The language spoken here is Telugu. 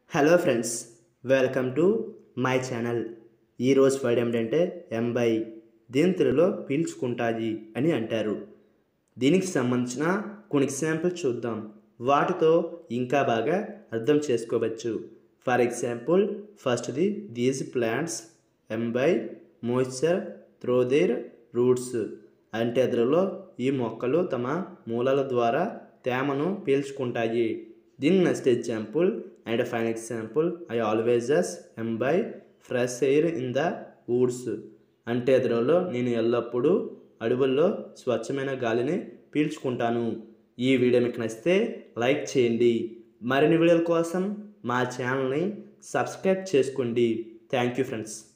hello friends welcome to my channel ఈరోజు వర్డ్ ఏమిటంటే ఎంబై దీని తెలుగులో పీల్చుకుంటాయి అని అంటారు దీనికి సంబంధించిన కొన్ని ఎగ్జాంపుల్ చూద్దాం వాటితో ఇంకా బాగా అర్థం చేసుకోవచ్చు ఫర్ ఎగ్జాంపుల్ ఫస్ట్ది these plants imbibe moisture through their roots అంటే ఎదురులో ఈ మొక్కలు తమ మూలాల ద్వారా తేమను పీల్చుకుంటాయి దీని next example and fine example I always imbibe fresh air in the woods అంటే ఎదురులో నేను ఎల్లప్పుడూ అడవుల్లో స్వచ్ఛమైన గాలిని పీల్చుకుంటాను ఈ వీడియో మీకు నచ్చితే లైక్ చేయండి మరిన్ని వీడియోల కోసం మా ఛానల్ని సబ్స్క్రైబ్ చేసుకోండి థ్యాంక్ యూ ఫ్రెండ్స్